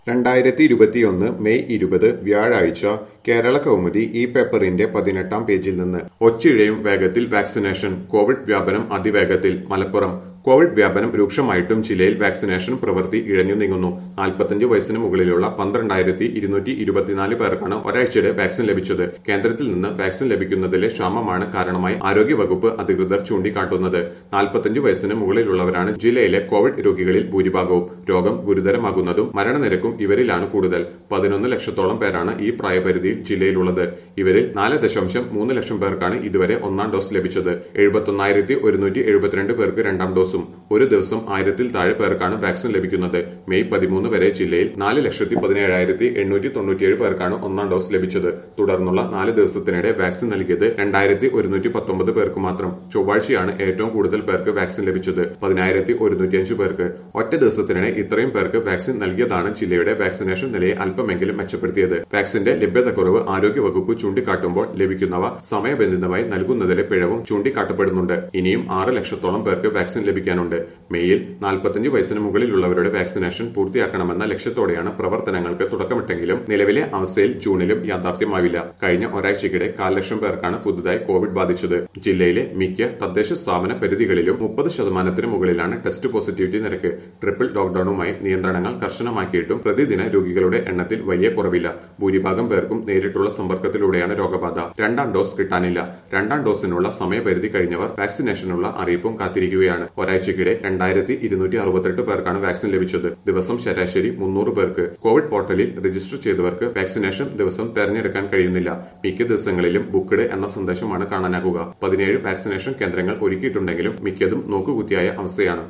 രണ്ടായിരത്തി ഇരുപത്തിയൊന്ന് മെയ് ഇരുപത് വ്യാഴാഴ്ച കേരള കൗമുദി ഈ പേപ്പറിന്റെ പതിനെട്ടാം പേജിൽ നിന്ന് ഒച്ചിഴയും വേഗത്തിൽ വാക്സിനേഷൻ കോവിഡ് വ്യാപനം അതിവേഗത്തിൽ മലപ്പുറം കോവിഡ് വ്യാപനം രൂക്ഷമായിട്ടും ജില്ലയിൽ വാക്സിനേഷൻ പ്രവൃത്തി ഇഴഞ്ഞു നീങ്ങുന്നു നാൽപ്പത്തഞ്ച് വയസ്സിന് മുകളിലുള്ള പന്ത്രണ്ടായിരത്തി ഇരുന്നൂറ്റി ഇരുപത്തിനാല് പേർക്കാണ് ഒരാഴ്ചയുടെ വാക്സിൻ ലഭിച്ചത് കേന്ദ്രത്തിൽ നിന്ന് വാക്സിൻ ലഭിക്കുന്നതിലെ ക്ഷാമമാണ് കാരണമായി ആരോഗ്യവകുപ്പ് അധികൃതർ ചൂണ്ടിക്കാട്ടുന്നത് നാൽപ്പത്തഞ്ച് വയസ്സിന് മുകളിലുള്ളവരാണ് ജില്ലയിലെ കോവിഡ് രോഗികളിൽ ഭൂരിഭാഗവും രോഗം ഗുരുതരമാകുന്നതും മരണനിരക്കും ഇവരിലാണ് കൂടുതൽ പതിനൊന്ന് ലക്ഷത്തോളം പേരാണ് ഈ പ്രായപരിധിയിൽ ജില്ലയിലുള്ളത് ഇവരിൽ നാല് ദശാംശം മൂന്ന് ലക്ഷം പേർക്കാണ് ഇതുവരെ ഒന്നാം ഡോസ് ലഭിച്ചത് എഴുപത്തൊന്നായിരത്തി ഒരുന്നൂറ്റി എഴുപത്തിരണ്ട് പേർക്ക് രണ്ടാം ഡോസും ഒരു ദിവസം ആയിരത്തിൽ താഴെ പേർക്കാണ് വാക്സിൻ ലഭിക്കുന്നത് മെയ് പതിമൂന്ന് വരെ ജില്ലയിൽ നാല് ലക്ഷത്തി പതിനേഴായിരത്തി എണ്ണൂറ്റി തൊണ്ണൂറ്റിയേഴ് പേർക്കാണ് ഒന്നാം ഡോസ് ലഭിച്ചത് തുടർന്നുള്ള നാല് ദിവസത്തിനിടെ വാക്സിൻ നൽകിയത് രണ്ടായിരത്തി ഒരുന്നൂറ്റി പത്തൊമ്പത് പേർക്ക് മാത്രം ചൊവ്വാഴ്ചയാണ് ഏറ്റവും കൂടുതൽ പേർക്ക് വാക്സിൻ ലഭിച്ചത് പതിനായിരത്തി ഒരുന്നൂറ്റിയഞ്ച് പേർക്ക് ഒറ്റ ദിവസത്തിനിടെ ഇത്രയും പേർക്ക് വാക്സിൻ നൽകിയതാണ് ജില്ലയുടെ വാക്സിനേഷൻ നിലയെ അല്പമെങ്കിലും മെച്ചപ്പെടുത്തിയത് വാക്സിന്റെ ലഭ്യതക്കുറവ് ആരോഗ്യവകുപ്പ് ചൂണ്ടിക്കാട്ടുമ്പോൾ ലഭിക്കുന്നവ സമയബന്ധിതമായി നൽകുന്നതിലെ പിഴവും ചൂണ്ടിക്കാട്ടപ്പെടുന്നുണ്ട് ഇനിയും ആറ് ലക്ഷത്തോളം പേർക്ക് വാക്സിൻ ലഭിക്കാനുണ്ട് മെയ്യിൽ നാൽപ്പത്തഞ്ച് വയസ്സിന് മുകളിലുള്ളവരുടെ വാക്സിനേഷൻ പൂർത്തിയാക്കണമെന്ന ലക്ഷ്യത്തോടെയാണ് പ്രവർത്തനങ്ങൾക്ക് തുടക്കമിട്ടെങ്കിലും നിലവിലെ അവസ്ഥയിൽ ജൂണിലും യാഥാർത്ഥ്യമാവില്ല കഴിഞ്ഞ ഒരാഴ്ചയ്ക്കിടെ കാൽ ലക്ഷം പേർക്കാണ് പുതുതായി കോവിഡ് ബാധിച്ചത് ജില്ലയിലെ മിക്ക തദ്ദേശ സ്ഥാപന പരിധികളിലും മുപ്പത് ശതമാനത്തിന് മുകളിലാണ് ടെസ്റ്റ് പോസിറ്റിവിറ്റി നിരക്ക് ട്രിപ്പിൾ ലോക്ഡൌണുമായി നിയന്ത്രണങ്ങൾ കർശനമാക്കിയിട്ടും പ്രതിദിന രോഗികളുടെ എണ്ണത്തിൽ വലിയ കുറവില്ല ഭൂരിഭാഗം പേർക്കും നേരിട്ടുള്ള സമ്പർക്കത്തിലൂടെയാണ് രോഗബാധ രണ്ടാം ഡോസ് കിട്ടാനില്ല രണ്ടാം ഡോസിനുള്ള സമയപരിധി കഴിഞ്ഞവർ വാക്സിനേഷനുള്ള അറിയിപ്പും കാത്തിരിക്കുകയാണ് ഒരാഴ്ചയ്ക്കിടെ രണ്ടായിരത്തി ഇരുന്നൂറ്റി അറുപത്തെട്ട് പേർക്കാണ് വാക്സിൻ ലഭിച്ചത് ദിവസം ശരാശരി മുന്നൂറ് പേർക്ക് കോവിഡ് പോർട്ടലിൽ രജിസ്റ്റർ ചെയ്തവർക്ക് വാക്സിനേഷൻ ദിവസം തെരഞ്ഞെടുക്കാൻ കഴിയുന്നില്ല മിക്ക ദിവസങ്ങളിലും ബുക്ക്ഡ് എന്ന സന്ദേശമാണ് കാണാനാകുക പതിനേഴ് വാക്സിനേഷൻ കേന്ദ്രങ്ങൾ ഒരുക്കിയിട്ടുണ്ടെങ്കിലും മിക്കതും നോക്കുകുത്തിയായ അവസ്ഥയാണ്